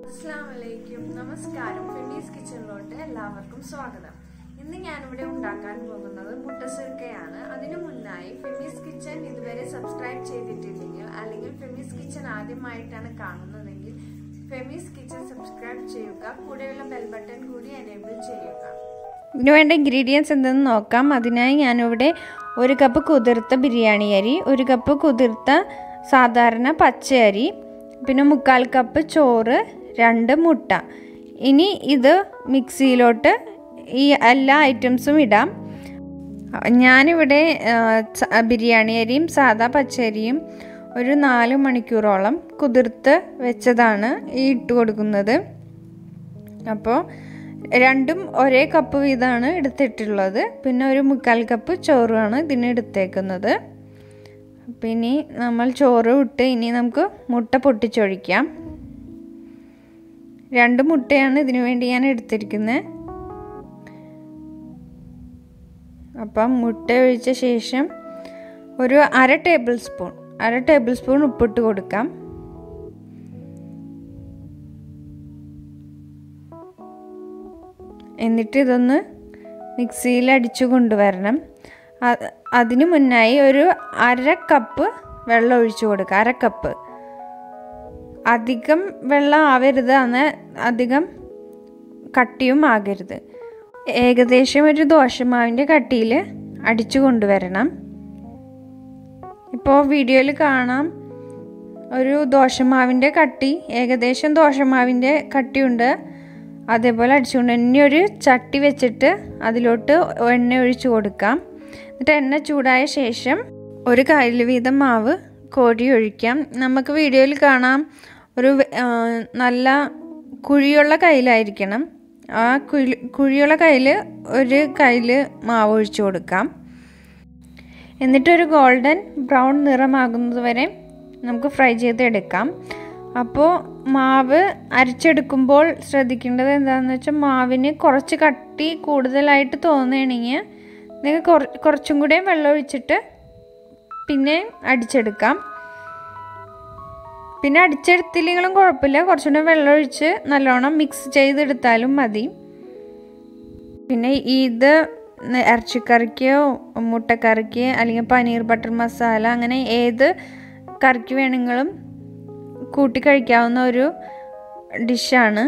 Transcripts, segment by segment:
അസ്സാമലൈക്കും നമസ്കാരം ഫെമീസ് കിച്ചണിലോട്ട് എല്ലാവർക്കും സ്വാഗതം ഇന്ന് ഞാനിവിടെ ഉണ്ടാക്കാൻ പോകുന്നത് മുട്ടസുർക്കയാണ് അതിനു മുന്നായി ഫെമീസ് കിച്ചൺ ഇതുവരെ സബ്സ്ക്രൈബ് ചെയ്തിട്ടില്ലെങ്കിൽ അല്ലെങ്കിൽ ഫെമീസ് കിച്ചൺ ആദ്യമായിട്ടാണ് കാണുന്നതെങ്കിൽ ഫെമീസ് കിച്ചൺ സബ്സ്ക്രൈബ് ചെയ്യുക കൂടെയുള്ള ബെൽ ബട്ടൺ കൂടി എനേബിൾ ചെയ്യുക ഇതിന് വേണ്ട ഇൻഗ്രീഡിയൻസ് എന്തെന്ന് നോക്കാം അതിനായി ഞാനിവിടെ ഒരു കപ്പ് കുതിർത്ത ബിരിയാണി അരി ഒരു കപ്പ് കുതിർത്ത സാധാരണ പച്ചയരി പിന്നെ മുക്കാൽ കപ്പ് ചോറ് രണ്ട് മുട്ട ഇനി ഇത് മിക്സിയിലോട്ട് ഈ എല്ലാ ഐറ്റംസും ഇടാം ഞാനിവിടെ ബിരിയാണി അരിയും സാദാ പച്ചരിയും ഒരു നാല് മണിക്കൂറോളം കുതിർത്ത് വെച്ചതാണ് ഈ ഇട്ട് കൊടുക്കുന്നത് അപ്പോൾ രണ്ടും ഒരേ കപ്പ് വീതമാണ് എടുത്തിട്ടുള്ളത് പിന്നെ ഒരു മുക്കാൽ കപ്പ് ചോറുമാണ് ഇതിന് എടുത്തേക്കുന്നത് പിന്നെ നമ്മൾ ചോറ് വിട്ട് ഇനി നമുക്ക് മുട്ട പൊട്ടിച്ചൊഴിക്കാം രണ്ട് മുട്ടയാണ് ഇതിനു വേണ്ടി ഞാൻ എടുത്തിരിക്കുന്നത് അപ്പം മുട്ട ഒഴിച്ച ശേഷം ഒരു അര ടേബിൾ സ്പൂൺ അര ടേബിൾ സ്പൂൺ ഉപ്പിട്ട് കൊടുക്കാം എന്നിട്ട് ഇതൊന്ന് മിക്സിയിൽ അടിച്ചു കൊണ്ടുവരണം അതിന് മുന്നായി ഒരു അര കപ്പ് വെള്ളം ഒഴിച്ചു കൊടുക്കുക അര കപ്പ് അധികം വെള്ളം ആവരുത് അന്ന് അധികം കട്ടിയും ആകരുത് ഏകദേശം ഒരു ദോശമാവിൻ്റെ കട്ടിയിൽ അടിച്ചു കൊണ്ടുവരണം ഇപ്പോൾ വീഡിയോയിൽ കാണാം ഒരു ദോശമാവിൻ്റെ കട്ടി ഏകദേശം ദോശമാവിൻ്റെ കട്ടിയുണ്ട് അതേപോലെ അടിച്ചുകൊണ്ട് ഇനി ഒരു ചട്ടി വെച്ചിട്ട് അതിലോട്ട് എണ്ണ ഒഴിച്ചു കൊടുക്കാം എന്നിട്ട് എണ്ണ ചൂടായ ശേഷം ഒരു കയ്യിൽ വീതം മാവ് കോരി ഒഴിക്കാം നമുക്ക് വീഡിയോയിൽ കാണാം ഒരു നല്ല കുഴിയുള്ള കയ്യിലായിരിക്കണം ആ കുഴി കുഴിയുള്ള കയ്യിൽ ഒരു കയ്യിൽ മാവ് ഒഴിച്ചു കൊടുക്കാം എന്നിട്ടൊരു ഗോൾഡൻ ബ്രൗൺ നിറമാകുന്നത് വരെ നമുക്ക് ഫ്രൈ ചെയ്തെടുക്കാം അപ്പോൾ മാവ് അരച്ചെടുക്കുമ്പോൾ ശ്രദ്ധിക്കേണ്ടത് എന്താണെന്ന് വെച്ചാൽ മാവിന് കുറച്ച് കട്ടി കൂടുതലായിട്ട് തോന്നുകയാണെങ്കിൽ നിങ്ങൾ കുറച്ചും കൂടെ വെള്ളം ഒഴിച്ചിട്ട് പിന്നെ അടിച്ചെടുക്കാം പിന്നെ അടിച്ചെടുത്തില്ലെങ്കിലും കുഴപ്പമില്ല കുറച്ചുകൂടെ വെള്ളം ഒഴിച്ച് നല്ലോണം മിക്സ് ചെയ്തെടുത്താലും മതി പിന്നെ ഇത് ഇറച്ചിക്കറിക്കോ മുട്ടക്കറിക്ക് അല്ലെങ്കിൽ പനീർ ബട്ടർ മസാല അങ്ങനെ ഏത് കറിക്ക് വേണമെങ്കിലും കൂട്ടി കഴിക്കാവുന്ന ഒരു ഡിഷാണ്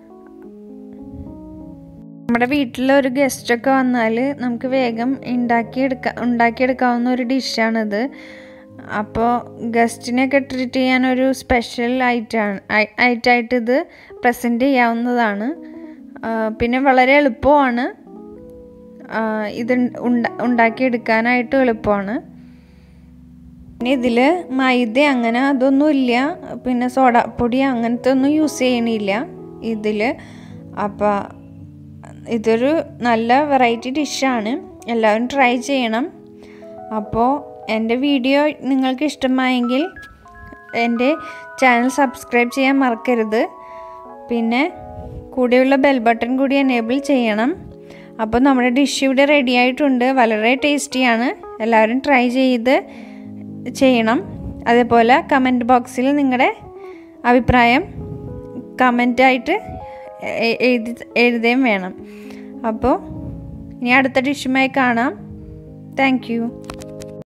നമ്മുടെ വീട്ടിൽ ഒരു ഗസ്റ്റൊക്കെ വന്നാൽ നമുക്ക് വേഗം ഉണ്ടാക്കിയെടുക്ക ഉണ്ടാക്കിയെടുക്കാവുന്ന ഒരു ഡിഷാണിത് അപ്പോൾ ഗസ്റ്റിനെയൊക്കെ ട്രീറ്റ് ചെയ്യാൻ ഒരു സ്പെഷ്യൽ ഐറ്റാണ് ഐറ്റായിട്ട് ഇത് പ്രസൻറ്റ് ചെയ്യാവുന്നതാണ് പിന്നെ വളരെ എളുപ്പമാണ് ഇത് ഉണ്ടാക്കിയെടുക്കാനായിട്ട് എളുപ്പമാണ് പിന്നെ ഇതിൽ മൈദ അങ്ങനെ അതൊന്നും ഇല്ല പിന്നെ സോഡാപ്പൊടി അങ്ങനത്തെ ഒന്നും യൂസ് ചെയ്യണില്ല ഇതിൽ അപ്പോൾ ഇതൊരു നല്ല വെറൈറ്റി ഡിഷാണ് എല്ലാവരും ട്രൈ ചെയ്യണം അപ്പോൾ എൻ്റെ വീഡിയോ നിങ്ങൾക്ക് ഇഷ്ടമായെങ്കിൽ എൻ്റെ ചാനൽ സബ്സ്ക്രൈബ് ചെയ്യാൻ മറക്കരുത് പിന്നെ കൂടെയുള്ള ബെൽ ബട്ടൺ കൂടി എനേബിൾ ചെയ്യണം അപ്പോൾ നമ്മുടെ ഡിഷ് ഇവിടെ റെഡി ആയിട്ടുണ്ട് വളരെ ടേസ്റ്റിയാണ് എല്ലാവരും ട്രൈ ചെയ്ത് ചെയ്യണം അതേപോലെ കമൻറ്റ് ബോക്സിൽ നിങ്ങളുടെ അഭിപ്രായം കമൻറ്റായിട്ട് എഴുതി എഴുതുകയും വേണം അപ്പോൾ ഇനി അടുത്ത ഡിഷുമായി കാണാം താങ്ക്